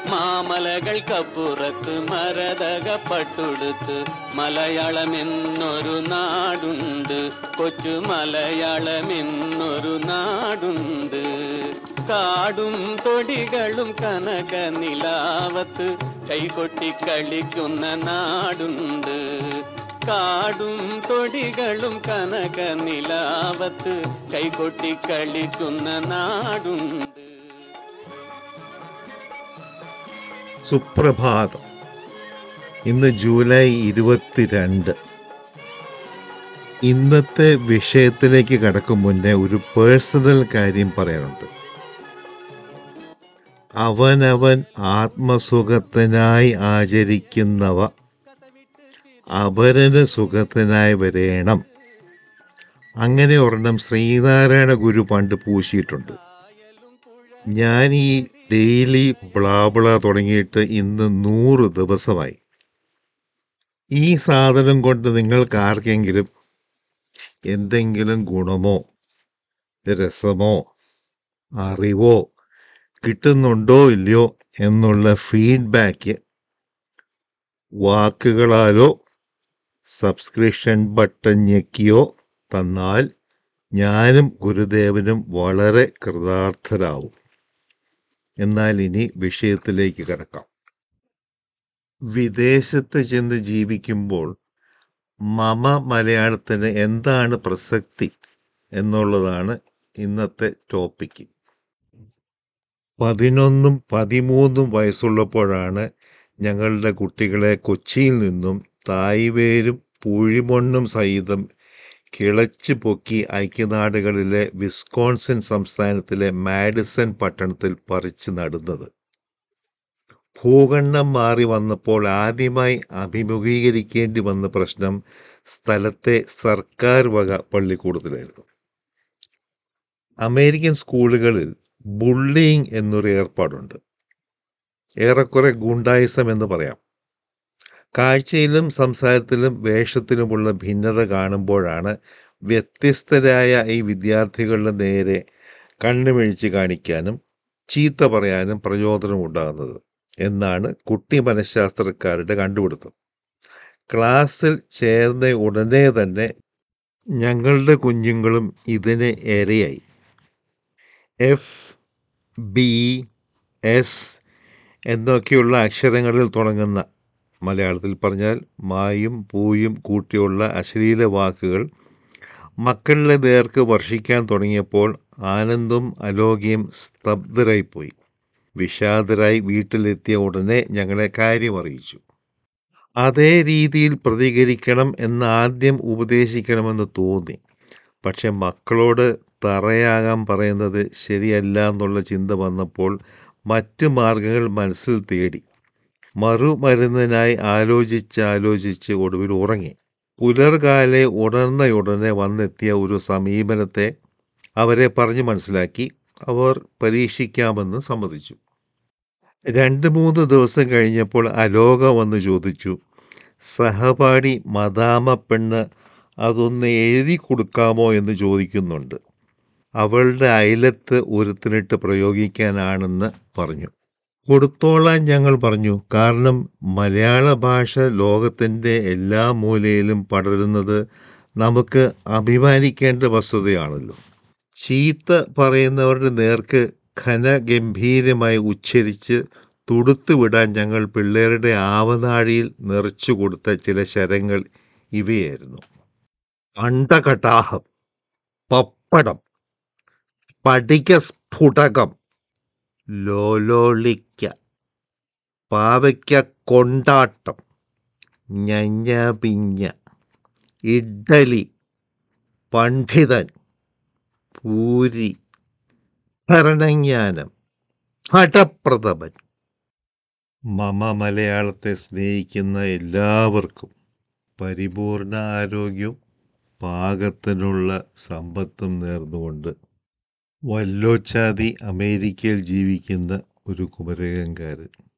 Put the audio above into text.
മാമലകൾക്കപ്പുറത്ത് മരതകപ്പട്ടുടുത്ത് മലയാളമെന്നൊരു നാടുണ്ട് കൊച്ചു മലയാളമെന്നൊരു നാടുണ്ട് കാടും തൊടികളും കനക നിലാവത്ത് കൈകൊട്ടി കളിക്കുന്ന നാടുണ്ട് കാടും തൊടികളും കനക നിലാവത്ത് കൈകൊട്ടി കളിക്കുന്ന നാടുണ്ട് സുപ്രഭാതം ഇന്ന് ജൂലൈ ഇരുപത്തിരണ്ട് ഇന്നത്തെ വിഷയത്തിലേക്ക് കടക്കും മുന്നേ ഒരു പേഴ്സണൽ കാര്യം പറയാനുണ്ട് അവനവൻ ആത്മസുഖത്തിനായി ആചരിക്കുന്നവ അപരന് സുഖത്തിനായി വരേണം അങ്ങനെ ഒരെണ്ണം ശ്രീനാരായണ ഗുരു പണ്ട് പൂശിയിട്ടുണ്ട് ഞാൻ ഈ ഡെയിലി ബ്ലാബിള തുടങ്ങിയിട്ട് ഇന്ന് നൂറ് ദിവസമായി ഈ സാധനം കൊണ്ട് നിങ്ങൾക്ക് ആർക്കെങ്കിലും എന്തെങ്കിലും ഗുണമോ രസമോ അറിവോ കിട്ടുന്നുണ്ടോ ഇല്ലയോ എന്നുള്ള ഫീഡ്ബാക്ക് വാക്കുകളാലോ സബ്സ്ക്രിപ്ഷൻ ബട്ടൺ ഞെക്കിയോ തന്നാൽ ഞാനും ഗുരുദേവനും വളരെ കൃതാർത്ഥരാവും എന്നാൽ ഇനി വിഷയത്തിലേക്ക് കിടക്കാം വിദേശത്ത് ചെന്ന് ജീവിക്കുമ്പോൾ മമ മലയാളത്തിന് എന്താണ് പ്രസക്തി എന്നുള്ളതാണ് ഇന്നത്തെ ടോപ്പിക്ക് പതിനൊന്നും പതിമൂന്നും വയസ്സുള്ളപ്പോഴാണ് ഞങ്ങളുടെ കുട്ടികളെ കൊച്ചിയിൽ നിന്നും തായ്വേരും പൂഴിമണ്ണും സഹിതം കിളച്ച് പൊക്കി ഐക്യനാടുകളിലെ വിസ്കോൺസിൻ സംസ്ഥാനത്തിലെ മാഡിസൺ പട്ടണത്തിൽ പറിച്ചു നടുന്നത് ഭൂഖണ്ഡം മാറി വന്നപ്പോൾ ആദ്യമായി അഭിമുഖീകരിക്കേണ്ടി വന്ന പ്രശ്നം സ്ഥലത്തെ സർക്കാർ വക പള്ളിക്കൂടത്തിലായിരുന്നു അമേരിക്കൻ സ്കൂളുകളിൽ ബുള്ളിയിങ് എന്നൊരു ഏർപ്പാടുണ്ട് ഏറെക്കുറെ ഗുണ്ടായിസം എന്ന് പറയാം കാഴ്ചയിലും സംസാരത്തിലും വേഷത്തിലുമുള്ള ഭിന്നത കാണുമ്പോഴാണ് വ്യത്യസ്തരായ ഈ വിദ്യാർത്ഥികളുടെ നേരെ കണ്ണുമിഴിച്ച് കാണിക്കാനും ചീത്ത പറയാനും പ്രചോദനമുണ്ടാകുന്നത് എന്നാണ് കുട്ടി മനഃശാസ്ത്രക്കാരുടെ കണ്ടുപിടുത്തം ക്ലാസ്സിൽ ചേർന്ന ഉടനെ തന്നെ ഞങ്ങളുടെ കുഞ്ഞുങ്ങളും ഇതിന് ഇരയായി എഫ് ബി എസ് എന്നൊക്കെയുള്ള അക്ഷരങ്ങളിൽ തുടങ്ങുന്ന മലയാളത്തിൽ പറഞ്ഞാൽ മായും പൂയും കൂട്ടിയുള്ള അശ്ലീല വാക്കുകൾ മക്കളുടെ നേർക്ക് വർഷിക്കാൻ തുടങ്ങിയപ്പോൾ ആനന്ദും അലോകിയും സ്തബ്ധരായിപ്പോയി വിഷാദരായി വീട്ടിലെത്തിയ ഉടനെ ഞങ്ങളെ കാര്യം അറിയിച്ചു അതേ രീതിയിൽ പ്രതികരിക്കണം എന്ന് ആദ്യം ഉപദേശിക്കണമെന്ന് തോന്നി പക്ഷെ മക്കളോട് തറയാകാൻ പറയുന്നത് ശരിയല്ല എന്നുള്ള ചിന്ത വന്നപ്പോൾ മറ്റു മാർഗങ്ങൾ മനസ്സിൽ തേടി മറുമരുന്നിനായി ആലോചിച്ച് ആലോചിച്ച് ഒടുവിൽ ഉറങ്ങി പുലർകാലെ ഉണർന്നയുടനെ വന്നെത്തിയ ഒരു സമീപനത്തെ അവരെ പറഞ്ഞു മനസ്സിലാക്കി അവർ പരീക്ഷിക്കാമെന്ന് സമ്മതിച്ചു രണ്ട് മൂന്ന് ദിവസം കഴിഞ്ഞപ്പോൾ അലോക വന്ന് ചോദിച്ചു സഹപാഠി മദാമ പെണ്ണ് അതൊന്ന് എഴുതി കൊടുക്കാമോ എന്ന് ചോദിക്കുന്നുണ്ട് അവളുടെ അയലത്ത് ഒരുത്തിനിട്ട് പ്രയോഗിക്കാനാണെന്ന് പറഞ്ഞു കൊടുത്തോളാൻ ഞങ്ങൾ പറഞ്ഞു കാരണം മലയാള ഭാഷ ലോകത്തിൻ്റെ എല്ലാ മൂലയിലും പടരുന്നത് നമുക്ക് അഭിമാനിക്കേണ്ട വസ്തുതയാണല്ലോ ചീത്ത പറയുന്നവരുടെ നേർക്ക് ഘനഗംഭീരമായി ഉച്ചരിച്ച് തുടുത്തുവിടാൻ ഞങ്ങൾ പിള്ളേരുടെ ആവനാഴിയിൽ നിറച്ചു കൊടുത്ത ചില ശരങ്ങൾ ഇവയായിരുന്നു അണ്ടകടാഹം പപ്പടം സ്ഫടിക സ്ഫുടകം ലോലോളിക്ക പാവയ്ക്ക കൊണ്ടാട്ടം ഞഞ്ഞ പിഞ്ഞ ഇഡ്ഡലി പണ്ഡിതൻ പൂരി ഭരണജ്ഞാനം ഹഠപ്രഥമൻ മമ മലയാളത്തെ സ്നേഹിക്കുന്ന എല്ലാവർക്കും പരിപൂർണ ആരോഗ്യവും പാകത്തിനുള്ള സമ്പത്തും നേർന്നുകൊണ്ട് വല്ലോച്ചാതി അമേരിക്കയിൽ ജീവിക്കുന്ന ഒരു കുമരകംകാരൻ